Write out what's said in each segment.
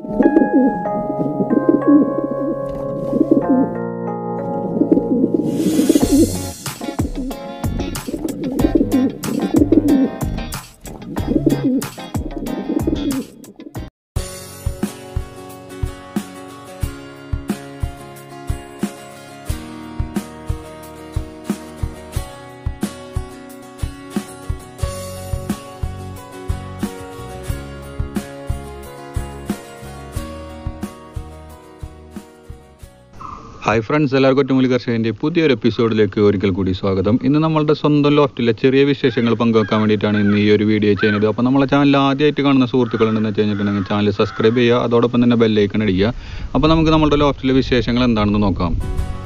hi friends എല്ലാവർക്കും ഒറ്റമൂലി കർഷകൻ്റെ പുതിയൊരു എപ്പിസോഡിലേക്ക് ഒരിക്കൽ കൂടി സ്വാഗതം ഇന്ന് നമ്മളുടെ സ്വന്തം ലോഫ്റ്റിലെ ചെറിയ വിശേഷങ്ങൾ പങ്കുവെക്കാൻ വേണ്ടിയിട്ടാണ് ഇന്ന് ഈ ഒരു വീഡിയോ ചെയ്യുന്നത് അപ്പോൾ നമ്മളെ ചാനൽ ആദ്യമായിട്ട് കാണുന്ന സുഹൃത്തുക്കളുണ്ടെന്ന് വെച്ച് കഴിഞ്ഞിട്ടുണ്ടെങ്കിൽ ചാനൽ സബ്സ്ക്രൈബ് ചെയ്യുക അതോടൊപ്പം തന്നെ ബെല്ലൈക്കൺ അടിക്കുക അപ്പോൾ നമുക്ക് നമ്മുടെ ലോഫ്റ്റിലെ വിശേഷങ്ങൾ എന്താണെന്ന് നോക്കാം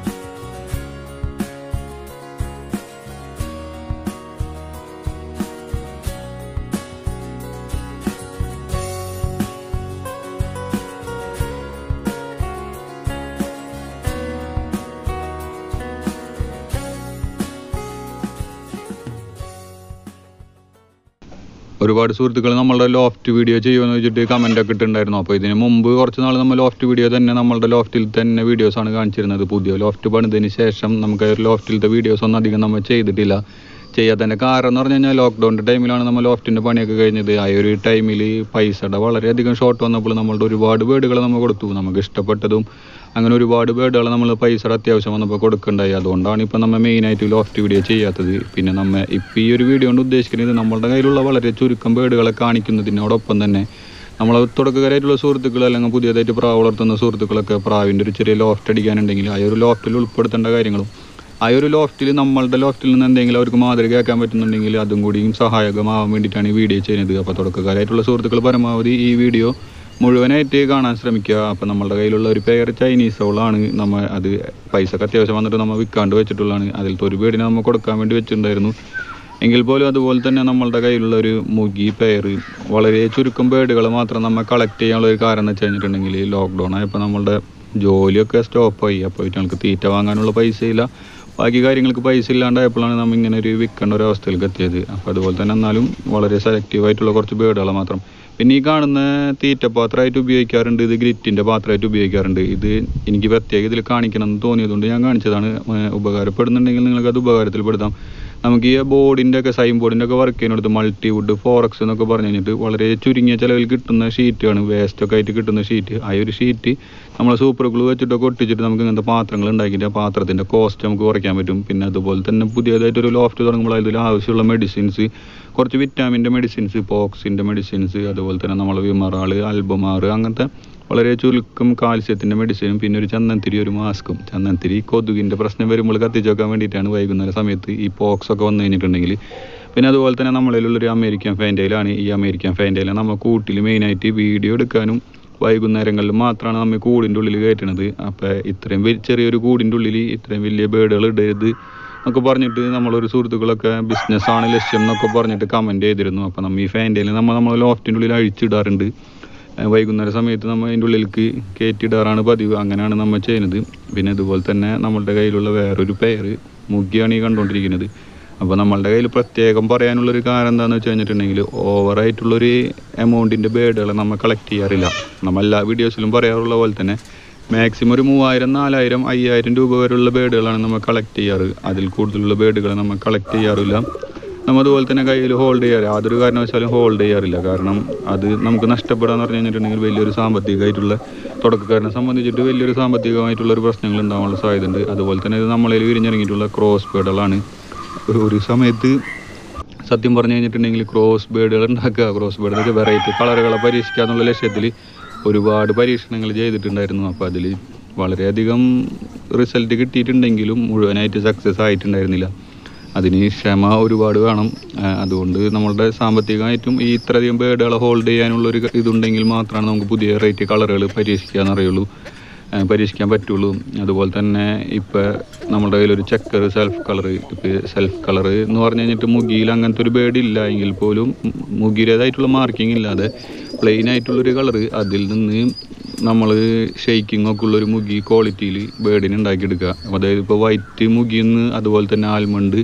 ഒരുപാട് സുഹൃത്തുക്കൾ നമ്മളുടെ ലോഫ്റ്റ് വീഡിയോ ചെയ്യുമെന്ന് വെച്ചിട്ട് കമൻ്റ് ഒക്കെ ഇട്ടിട്ടുണ്ടായിരുന്നു അപ്പോൾ ഇതിന് മുമ്പ് കുറച്ച് നാൾ നമ്മൾ ലോഫ്റ്റ് വീഡിയോ തന്നെ നമ്മളുടെ ലോഫ്റ്റിൽ തന്നെ വീഡിയോസാണ് കാണിച്ചിരുന്നത് പുതിയ ലോഫ്റ്റ് പണിതതിന് ശേഷം നമുക്ക് ലോഫ്റ്റിലത്തെ വീഡിയോസ് ഒന്നും അധികം നമ്മൾ ചെയ്തിട്ടില്ല ചെയ്യാത്തതിൻ്റെ കാരണം എന്ന് പറഞ്ഞു കഴിഞ്ഞാൽ ലോക്ക്ഡൗണിൻ്റെ ടൈമിലാണ് നമ്മൾ ലോഫ്റ്റിൻ്റെ പണിയൊക്കെ കഴിഞ്ഞത് ആ ഒരു ടൈമിൽ പൈസയുടെ വളരെയധികം ഷോർട്ട് വന്നപ്പോൾ നമ്മളുടെ ഒരുപാട് ബേഡുകൾ നമ്മൾ കൊടുത്തു നമുക്ക് ഇഷ്ടപ്പെട്ടതും അങ്ങനെ ഒരുപാട് ബേഡുകൾ നമ്മൾ പൈസയുടെ അത്യാവശ്യം വന്നപ്പോൾ കൊടുക്കണ്ടായി അതുകൊണ്ടാണ് ഇപ്പോൾ നമ്മൾ മെയിനായിട്ട് ലോഫ്റ്റ് വീഡിയോ ചെയ്യാത്തത് പിന്നെ നമ്മൾ ഇപ്പോൾ ഈ ഒരു വീഡിയോ കൊണ്ട് ഉദ്ദേശിക്കുന്നത് നമ്മളുടെ കയ്യിലുള്ള വളരെ ചുരുക്കം ബേഡുകളെ കാണിക്കുന്നതിനോടൊപ്പം തന്നെ നമ്മൾ തുടക്കക്കാരായിട്ടുള്ള സുഹൃത്തുക്കൾ അല്ലെങ്കിൽ പുതിയതായിട്ട് പ്രാവ് വളർത്തുന്ന സുഹൃത്തുക്കളൊക്കെ പ്രാവിൻ്റെ ഒരു ചെറിയ ലോഫ്റ്റ് അടിക്കാനുണ്ടെങ്കിൽ ആ ഒരു ലോഫ്റ്റിൽ ഉൾപ്പെടുത്തേണ്ട കാര്യങ്ങളും ആ ഒരു ലോഫ്റ്റിൽ നമ്മളുടെ ലോഫ്റ്റിൽ നിന്ന് എന്തെങ്കിലും അവർക്ക് മാതൃകയാക്കാൻ പറ്റുന്നുണ്ടെങ്കിൽ അതും കൂടിയും സഹായകമാവാൻ വേണ്ടിയിട്ടാണ് ഈ വീഡിയോ ചെയ്യുന്നത് അപ്പോൾ തുടക്കക്കാരായിട്ടുള്ള സുഹൃത്തുക്കൾ പരമാവധി ഈ വീഡിയോ മുഴുവനായിട്ട് കാണാൻ ശ്രമിക്കുക അപ്പോൾ നമ്മളുടെ കയ്യിലുള്ള ഒരു പെയർ ചൈനീസ് ഓളാണ് നമ്മൾ അത് പൈസക്ക് അത്യാവശ്യം വന്നിട്ട് നമ്മൾ വിൽക്കാണ്ട് വെച്ചിട്ടുള്ളതാണ് അതിലത്തെ ഒരു പേടിനെ നമ്മൾ കൊടുക്കാൻ വേണ്ടി വെച്ചിട്ടുണ്ടായിരുന്നു എങ്കിൽ പോലും അതുപോലെ തന്നെ നമ്മളുടെ കയ്യിലുള്ള ഒരു മുഗി പെയർ വളരെ ചുരുക്കം ബേഡുകൾ മാത്രം നമ്മൾ കളക്ട് ചെയ്യാനുള്ള ഒരു കാരണം എന്ന് വെച്ച് കഴിഞ്ഞിട്ടുണ്ടെങ്കിൽ ലോക്ക്ഡൗൺ ആയപ്പോൾ നമ്മളുടെ ജോലിയൊക്കെ സ്റ്റോപ്പായി അപ്പോൾ ഞങ്ങൾക്ക് തീറ്റ വാങ്ങാനുള്ള പൈസയില്ല ബാക്കി കാര്യങ്ങൾക്ക് പൈസ ഇല്ലാണ്ടായപ്പോഴാണ് നമ്മൾ ഇങ്ങനെ ഒരു വിൽക്കേണ്ട ഒരു അവസ്ഥയിലേക്ക് എത്തിയത് അപ്പോൾ അതുപോലെ തന്നെ എന്നാലും വളരെ സെലക്റ്റീവ് ആയിട്ടുള്ള കുറച്ച് ബേഡുകൾ മാത്രം പിന്നെ ഈ കാണുന്ന തീറ്റ പാത്രമായിട്ട് ഉപയോഗിക്കാറുണ്ട് ഇത് ഗ്രിറ്റിൻ്റെ പാത്രമായിട്ട് ഉപയോഗിക്കാറുണ്ട് ഇത് എനിക്ക് പ്രത്യേകം ഇതിൽ കാണിക്കണം എന്ന് തോന്നിയതുകൊണ്ട് ഞാൻ കാണിച്ചതാണ് ഏർ ഉപകാരപ്പെടുന്നുണ്ടെങ്കിൽ നിങ്ങൾക്ക് അത് ഉപകാരത്തിൽപ്പെടുത്താം നമുക്ക് ഈ ബോർഡിൻ്റെ ഒക്കെ സൈൻ ബോർഡിൻ്റെ ഒക്കെ വർക്ക് ചെയ്യുന്നിടത്ത് മൾട്ടി വുഡ് ഫോറക്സ് എന്നൊക്കെ പറഞ്ഞു കഴിഞ്ഞിട്ട് വളരെ ചുരുങ്ങിയ ചിലവിൽ കിട്ടുന്ന ഷീറ്റാണ് വേസ്റ്റ് ഒക്കെ ആയിട്ട് കിട്ടുന്ന ഷീറ്റ് ആ ഒരു ഷീറ്റ് നമ്മൾ സൂപ്പർ ഗ്ലൂ വെച്ചിട്ടൊക്കെ ഒട്ടിച്ചിട്ട് നമുക്ക് ഇങ്ങനത്തെ പാത്രങ്ങൾ ഉണ്ടാക്കിയിട്ട് ആ പാത്രത്തിൻ്റെ കോസ്റ്റ് നമുക്ക് കുറയ്ക്കാൻ പറ്റും പിന്നെ അതുപോലെ തന്നെ പുതിയതായിട്ട് ഒരു ലോഫ്റ്റ് തുടങ്ങുമ്പോൾ അതിൽ ആവശ്യമുള്ള മെഡിസിൻസ് കുറച്ച് വിറ്റാമിൻ്റെ മെഡിസിൻസ് പോക്സിൻ്റെ മെഡിസിൻസ് അതുപോലെ തന്നെ നമ്മൾ വിമറാൾ അൽബമാർ അങ്ങനത്തെ വളരെ ചുരുക്കം കാൽസ്യത്തിൻ്റെ മെഡിസിനും പിന്നെ ഒരു ചന്ദനത്തിരി ഒരു മാസ്കും ചന്ദനത്തിരി കൊതുകിൻ്റെ പ്രശ്നം വരുമ്പോൾ കത്തിച്ച് വെക്കാൻ വേണ്ടിയിട്ടാണ് വൈകുന്നേര സമയത്ത് ഈ പോക്സ് ഒക്കെ വന്നു കഴിഞ്ഞിട്ടുണ്ടെങ്കിൽ പിന്നെ അതുപോലെ തന്നെ നമ്മളിലുള്ളൊരു അമേരിക്കൻ ഫാൻറ്റയിലാണ് ഈ അമേരിക്കൻ ഫാൻറ്റയിൽ നമ്മൾ കൂട്ടിൽ മെയിനായിട്ട് വീഡിയോ എടുക്കാനും വൈകുന്നേരങ്ങളിൽ മാത്രമാണ് നമ്മൾ കൂടിൻ്റെ ഉള്ളിൽ കയറ്റുന്നത് അപ്പോൾ ഇത്രയും വെ- ചെറിയൊരു കൂടിൻ്റെ ഉള്ളിൽ ഇത്രയും വലിയ ബേഡുകൾ ഇടരുത് എന്നൊക്കെ പറഞ്ഞിട്ട് നമ്മളൊരു സുഹൃത്തുക്കളൊക്കെ ബിസിനസ്സാണ് ലക്ഷ്യം എന്നൊക്കെ പറഞ്ഞിട്ട് കമൻറ്റ് ചെയ്തിരുന്നു അപ്പോൾ നമ്മൾ ഈ ഫാൻറ്റയിൽ നമ്മൾ നമ്മൾ ലോഫ്റ്റിൻ്റെ ഉള്ളിൽ അഴിച്ചിടാറുണ്ട് ഏഹ് വൈകുന്നേര സമയത്ത് നമ്മൾ അതിൻ്റെ ഉള്ളിലേക്ക് കയറ്റിയിടാറാണ് പതിവ് അങ്ങനെയാണ് നമ്മൾ ചെയ്യുന്നത് പിന്നെ ഇതുപോലെ തന്നെ നമ്മളുടെ കയ്യിലുള്ള വേറൊരു പെയർ മുഗിയാണ് ഈ കണ്ടുകൊണ്ടിരിക്കുന്നത് അപ്പോൾ നമ്മളുടെ കയ്യിൽ പ്രത്യേകം പറയാനുള്ളൊരു കാരണം എന്താണെന്ന് വെച്ച് കഴിഞ്ഞിട്ടുണ്ടെങ്കിൽ ഓവറായിട്ടുള്ളൊരു എമൗണ്ടിൻ്റെ ബേഡുകൾ നമ്മൾ കളക്ട് ചെയ്യാറില്ല നമ്മൾ എല്ലാ വീഡിയോസിലും പറയാറുള്ള പോലെ തന്നെ മാക്സിമം ഒരു മൂവായിരം നാലായിരം അയ്യായിരം രൂപ വരെയുള്ള ബേഡുകളാണ് നമ്മൾ കളക്ട് ചെയ്യാറ് അതിൽ കൂടുതലുള്ള ബേഡുകൾ നമ്മൾ കളക്ട് ചെയ്യാറില്ല നമ്മൾ അതുപോലെ തന്നെ കയ്യിൽ ഹോൾഡ് ചെയ്യാറ് യാതൊരു കാരണവശാലും ഹോൾഡ് ചെയ്യാറില്ല കാരണം അത് നമുക്ക് നഷ്ടപ്പെടാന്ന് പറഞ്ഞു കഴിഞ്ഞിട്ടുണ്ടെങ്കിൽ വലിയൊരു സാമ്പത്തികമായിട്ടുള്ള തുടക്കക്കാരനെ സംബന്ധിച്ചിട്ട് വലിയൊരു സാമ്പത്തികമായിട്ടുള്ള ഒരു പ്രശ്നങ്ങൾ ഉണ്ടാവാനുള്ള സാധ്യതയുണ്ട് അതുപോലെ തന്നെ ഇത് നമ്മളിൽ വിരിഞ്ഞിറങ്ങിയിട്ടുള്ള ക്രോസ് ബേഡുകളാണ് ഒരു സമയത്ത് സത്യം പറഞ്ഞു കഴിഞ്ഞിട്ടുണ്ടെങ്കിൽ ക്രോസ് ബേഡുകൾ ഉണ്ടാക്കുക ക്രോസ് ബേഡ് വെച്ചാൽ വെറൈറ്റി കളറുകളെ പരീക്ഷിക്കുക എന്നുള്ള ലക്ഷ്യത്തിൽ ഒരുപാട് പരീക്ഷണങ്ങൾ ചെയ്തിട്ടുണ്ടായിരുന്നു അപ്പോൾ അതിൽ വളരെയധികം റിസൾട്ട് കിട്ടിയിട്ടുണ്ടെങ്കിലും മുഴുവനായിട്ട് സക്സസ് ആയിട്ടുണ്ടായിരുന്നില്ല അതിന് ക്ഷമ ഒരുപാട് വേണം ആ, അതുകൊണ്ട് നമ്മളുടെ സാമ്പത്തികമായിട്ടും ഈ ഇത്രയധികം ബേഡുകളെ ഹോൾഡ് ചെയ്യാനുള്ള ഒരു ഇതുണ്ടെങ്കിൽ മാത്രമാണ് നമുക്ക് പുതിയ വെറൈറ്റി കളറുകൾ പരീക്ഷിക്കാൻ അറിയുള്ളൂ ആ, പരീക്ഷിക്കാൻ പറ്റുള്ളൂ അതുപോലെ തന്നെ ഇപ്പം നമ്മുടെ കയ്യിലൊരു ചെക്കർ സെൽഫ് കളർ ഇപ്പം സെൽഫ് കളർ എന്ന് പറഞ്ഞു കഴിഞ്ഞിട്ട് മുഗിയിൽ അങ്ങനത്തെ ഒരു ബേഡ് ഇല്ല എങ്കിൽ പോലും മുഗിയുടേതായിട്ടുള്ള മാർക്കിംഗ് ഇല്ലാതെ പ്ലെയിൻ ആയിട്ടുള്ളൊരു കളർ അതിൽ നിന്ന് നമ്മൾ ഷെയ്ക്കിംഗ് ഒക്കെ ഉള്ളൊരു മുഗി ക്വാളിറ്റിയിൽ ബേഡിന് ഉണ്ടാക്കിയെടുക്കുക അതായത് ഇപ്പോൾ വൈറ്റ് മുഗിന്ന് അതുപോലെ തന്നെ ആൽമണ്ട്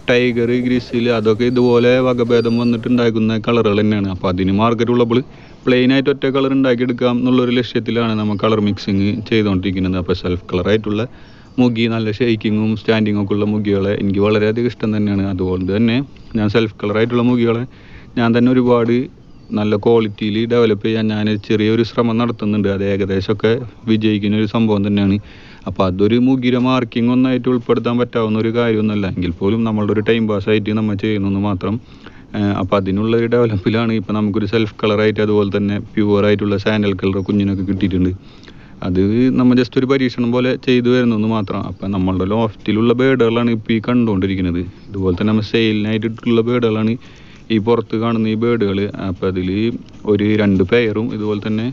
ടൈഗർ ഗ്രിസിൽ അതൊക്കെ ഇതുപോലെ വകഭേദം വന്നിട്ടുണ്ടാക്കുന്ന കളറുകൾ തന്നെയാണ് അപ്പോൾ അതിന് മാർക്കറ്റ് ഉള്ളപ്പോൾ പ്ലെയിൻ ആയിട്ട് ഒറ്റ കളർ ഉണ്ടാക്കിയെടുക്കാം എന്നുള്ളൊരു ലക്ഷ്യത്തിലാണ് നമ്മൾ കളർ മിക്സിങ് ചെയ്തുകൊണ്ടിരിക്കുന്നത് അപ്പോൾ സെൽഫ് കളറായിട്ടുള്ള മുഗി നല്ല ഷെയ്ക്കിങ്ങും സ്റ്റാൻഡിങ്ങും ഒക്കെ ഉള്ള മുഗികളെ എനിക്ക് വളരെയധികം ഇഷ്ടം തന്നെയാണ് അതുകൊണ്ട് തന്നെ ഞാൻ സെൽഫ് കളറായിട്ടുള്ള മുഗികളെ ഞാൻ തന്നെ ഒരുപാട് നല്ല ക്വാളിറ്റിയിൽ ഡെവലപ്പ് ചെയ്യാൻ ഞാൻ ചെറിയൊരു ശ്രമം നടത്തുന്നുണ്ട് അത് ഏകദേശമൊക്കെ വിജയിക്കുന്ന ഒരു സംഭവം തന്നെയാണ് അപ്പോൾ അതൊരു മുഗിര മാർക്കിംഗ് ഒന്നായിട്ട് ഉൾപ്പെടുത്താൻ പറ്റാവുന്ന ഒരു കാര്യമൊന്നുമല്ല എങ്കിൽ പോലും നമ്മളുടെ ഒരു ടൈം പാസ് ആയിട്ട് നമ്മൾ ചെയ്യുന്നെന്ന് മാത്രം അപ്പോൾ അതിനുള്ള ഒരു ഡെവലപ്പിലാണ് ഇപ്പോൾ നമുക്കൊരു സെൽഫ് കളറായിട്ട് അതുപോലെ തന്നെ പ്യുവർ ആയിട്ടുള്ള സാൻഡൽ കളർ കുഞ്ഞിനൊക്കെ കിട്ടിയിട്ടുണ്ട് അത് നമ്മൾ ജസ്റ്റ് ഒരു പരീക്ഷണം പോലെ ചെയ്തു വരുന്നെന്ന് മാത്രം അപ്പം നമ്മളുടെ ലോഫ്റ്റിലുള്ള ബേഡുകളാണ് ഇപ്പോൾ ഈ കണ്ടുകൊണ്ടിരിക്കുന്നത് ഇതുപോലെ തന്നെ നമ്മൾ സെയിലിനായിട്ടുള്ള ബേഡുകളാണ് ഈ പുറത്ത് കാണുന്ന ഈ ബേഡുകൾ അപ്പോൾ അതിൽ ഒരു രണ്ട് പെയറും ഇതുപോലെ തന്നെ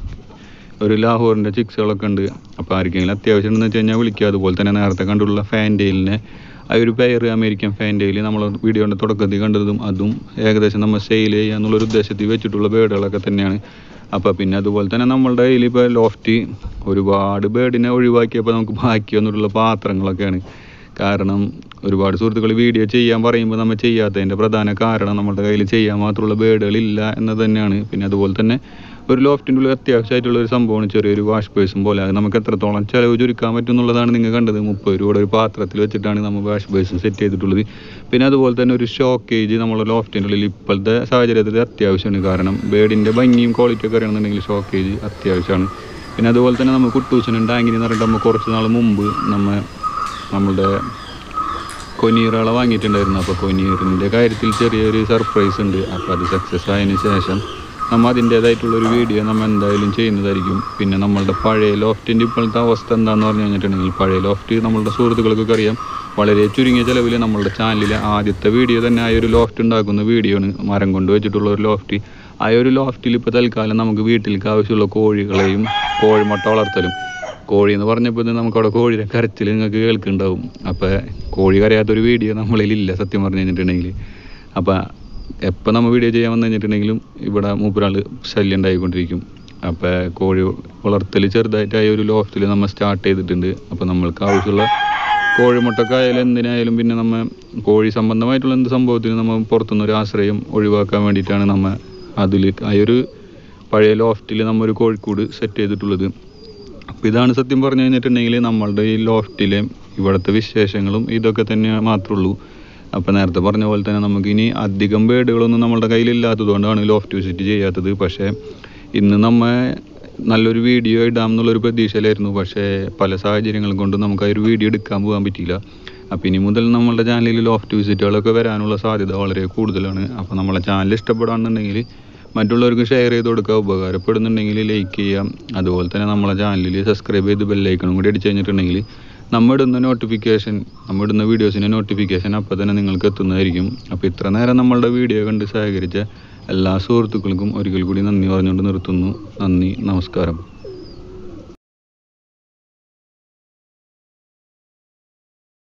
ഒരു ലാഹോറിൻ്റെ ചിക്സുകളൊക്കെ ഉണ്ട് അപ്പോൾ ആർക്കെങ്കിലും അത്യാവശ്യം ഉണ്ടെന്ന് വെച്ച് കഴിഞ്ഞാൽ വിളിക്കുക അതുപോലെ തന്നെ നേരത്തെ കണ്ടുള്ള ഫാൻറ്റെയിലിനെ ആ ഒരു പെയർ അമേരിക്കൻ ഫാൻറ്റെയിൽ നമ്മൾ വീഡിയോൻ്റെ തുടക്കത്തിൽ കണ്ടതും അതും ഏകദേശം നമ്മൾ സെയിൽ ചെയ്യുക എന്നുള്ളൊരു ഉദ്ദേശത്തിൽ വെച്ചിട്ടുള്ള ബേഡുകളൊക്കെ തന്നെയാണ് അപ്പോൾ പിന്നെ അതുപോലെ തന്നെ നമ്മളുടെ കയ്യിൽ ഇപ്പോൾ ലോഫ്റ്റ് ഒരുപാട് ബേഡിനെ ഒഴിവാക്കിയപ്പോൾ നമുക്ക് ബാക്കിയൊന്നുള്ള പാത്രങ്ങളൊക്കെയാണ് കാരണം ഒരുപാട് സുഹൃത്തുക്കൾ വീഡിയോ ചെയ്യാൻ പറയുമ്പോൾ നമ്മൾ ചെയ്യാത്തതിൻ്റെ പ്രധാന കാരണം നമ്മുടെ കയ്യിൽ ചെയ്യാൻ മാത്രമുള്ള ബേഡുകളില്ല എന്നത് തന്നെയാണ് പിന്നെ അതുപോലെ തന്നെ ഒരു ലോഫ്റ്റിൻ്റെ ഉള്ളിൽ അത്യാവശ്യമായിട്ടുള്ള ഒരു സംഭവമാണ് ചെറിയൊരു വാഷ് ബേസും പോലെ അത് നമുക്ക് എത്രത്തോളം ചിലവ് ചുരുക്കാൻ പറ്റും എന്നുള്ളതാണ് നിങ്ങൾ കണ്ടത് മുപ്പത് രൂപയുടെ ഒരു പാത്രത്തിൽ വെച്ചിട്ടാണ് നമ്മൾ വാഷ് ബേസ് സെറ്റ് ചെയ്തിട്ടുള്ളത് പിന്നെ അതുപോലെ തന്നെ ഒരു ഷോക്കേജ് നമ്മുടെ ലോഫ്റ്റിൻ്റെ ഉള്ളിൽ ഇപ്പോഴത്തെ സാഹചര്യത്തിൽ അത്യാവശ്യമാണ് കാരണം ബേഡിൻ്റെ ഭംഗിയും ക്വാളിറ്റി ഒക്കെ അറിയണമെന്നുണ്ടെങ്കിൽ ഷോക്കേജ് അത്യാവശ്യമാണ് പിന്നെ അതുപോലെ തന്നെ നമ്മൾ കുട്ടൂച്ചനും ടാങ്കിനി എന്ന് പറഞ്ഞിട്ട് നമ്മൾ കുറച്ച് നാൾ മുമ്പ് നമ്മൾ നമ്മളുടെ കൊനീറുകളെ വാങ്ങിയിട്ടുണ്ടായിരുന്നു അപ്പോൾ കൊനീറിൻ്റെ കാര്യത്തിൽ ചെറിയൊരു സർപ്രൈസ് ഉണ്ട് അപ്പോൾ അത് സക്സസ് ആയതിനു ശേഷം നമ്മൾ അതിൻ്റേതായിട്ടുള്ളൊരു വീഡിയോ നമ്മൾ എന്തായാലും ചെയ്യുന്നതായിരിക്കും പിന്നെ നമ്മളുടെ പഴയ ലോഫ്റ്റിൻ്റെ ഇപ്പോഴത്തെ അവസ്ഥ എന്താണെന്ന് പറഞ്ഞു കഴിഞ്ഞിട്ടുണ്ടെങ്കിൽ പഴയ ലോഫ്റ്റ് നമ്മളുടെ സുഹൃത്തുക്കൾക്കൊക്കെ അറിയാം വളരെ ചുരുങ്ങിയ ചിലവിൽ നമ്മളുടെ ചാനലിലെ ആദ്യത്തെ വീഡിയോ തന്നെ ആ ഒരു ലോഫ്റ്റ് ഉണ്ടാക്കുന്ന വീഡിയോ ആണ് മരം കൊണ്ട് വെച്ചിട്ടുള്ള ഒരു ലോഫ്റ്റ് ആ ഒരു ലോഫ്റ്റിൽ ഇപ്പോൾ തൽക്കാലം നമുക്ക് വീട്ടിലേക്ക് ആവശ്യമുള്ള കോഴികളെയും കോഴിമുട്ട വളർത്തലും കോഴി എന്ന് പറഞ്ഞപ്പോൾ നമുക്ക് അവിടെ കോഴിയുടെ കരച്ചിൽ നിങ്ങൾക്ക് കേൾക്കുന്നുണ്ടാവും അപ്പോൾ കോഴി കരയാത്തൊരു വീഡിയോ നമ്മളിലില്ല സത്യം പറഞ്ഞു കഴിഞ്ഞിട്ടുണ്ടെങ്കിൽ അപ്പോൾ എപ്പോൾ നമ്മൾ വീഡിയോ ചെയ്യാൻ വന്നു കഴിഞ്ഞിട്ടുണ്ടെങ്കിലും ഇവിടെ മൂപ്പരാൾ ശല്യം ഉണ്ടായിക്കൊണ്ടിരിക്കും അപ്പോൾ കോഴി വളർത്തൽ ചെറുതായിട്ടായ ഒരു ലോഫ്റ്റിൽ നമ്മൾ സ്റ്റാർട്ട് ചെയ്തിട്ടുണ്ട് അപ്പോൾ നമ്മൾക്ക് ആവശ്യമുള്ള കോഴിമുട്ടക്കായാലും എന്തിനായാലും പിന്നെ നമ്മൾ കോഴി സംബന്ധമായിട്ടുള്ള എന്ത് സംഭവത്തിനും നമ്മൾ പുറത്തുനിന്ന് ഒരു ആശ്രയം ഒഴിവാക്കാൻ വേണ്ടിയിട്ടാണ് നമ്മൾ അതിൽ ആ ഒരു പഴയ ലോഫ്റ്റിൽ നമ്മൾ ഒരു കോഴിക്കൂട് സെറ്റ് ചെയ്തിട്ടുള്ളത് അപ്പോൾ ഇതാണ് സത്യം പറഞ്ഞു കഴിഞ്ഞിട്ടുണ്ടെങ്കിൽ നമ്മളുടെ ഈ ലോഫ്റ്റിലെ ഇവിടുത്തെ വിശേഷങ്ങളും ഇതൊക്കെ തന്നെ മാത്രമേ ഉള്ളൂ അപ്പോൾ നേരത്തെ പറഞ്ഞ പോലെ തന്നെ നമുക്ക് ഇനി അധികം ബേഡുകളൊന്നും നമ്മുടെ കയ്യിലില്ലാത്തത് കൊണ്ടാണ് ലോഫ്റ്റ് വിസിറ്റ് ചെയ്യാത്തത് പക്ഷേ ഇന്ന് നമ്മ നല്ലൊരു വീഡിയോ ഇടാം എന്നുള്ളൊരു പ്രതീക്ഷയിലായിരുന്നു പക്ഷേ പല സാഹചര്യങ്ങൾ കൊണ്ട് നമുക്ക് ആ ഒരു വീഡിയോ എടുക്കാൻ പോകാൻ പറ്റിയില്ല അപ്പോൾ ഇനി മുതൽ നമ്മളുടെ ചാനലിൽ ലോഫ്റ്റ് വിസിറ്റുകളൊക്കെ വരാനുള്ള സാധ്യത വളരെ കൂടുതലാണ് അപ്പോൾ നമ്മളെ ചാനൽ ഇഷ്ടപ്പെടാണെന്നുണ്ടെങ്കിൽ മറ്റുള്ളവർക്ക് ഷെയർ ചെയ്ത് കൊടുക്കുക ഉപകാരപ്പെടുന്നുണ്ടെങ്കിൽ ലൈക്ക് ചെയ്യാം അതുപോലെ തന്നെ നമ്മളെ ചാനലിൽ സബ്സ്ക്രൈബ് ചെയ്ത് ബെല്ലൈക്കണും കൂടി അടിച്ചു കഴിഞ്ഞിട്ടുണ്ടെങ്കിൽ നമ്മൾ ഇടുന്ന നോട്ടിഫിക്കേഷൻ നമ്മൾ ഇടുന്ന വീഡിയോസിൻ്റെ നോട്ടിഫിക്കേഷൻ അപ്പോൾ തന്നെ നിങ്ങൾക്ക് എത്തുന്നതായിരിക്കും അപ്പോൾ ഇത്ര നേരം നമ്മളുടെ വീഡിയോ കണ്ട് സഹകരിച്ച എല്ലാ സുഹൃത്തുക്കൾക്കും ഒരിക്കൽ കൂടി നന്ദി പറഞ്ഞുകൊണ്ട് നിർത്തുന്നു നന്ദി നമസ്കാരം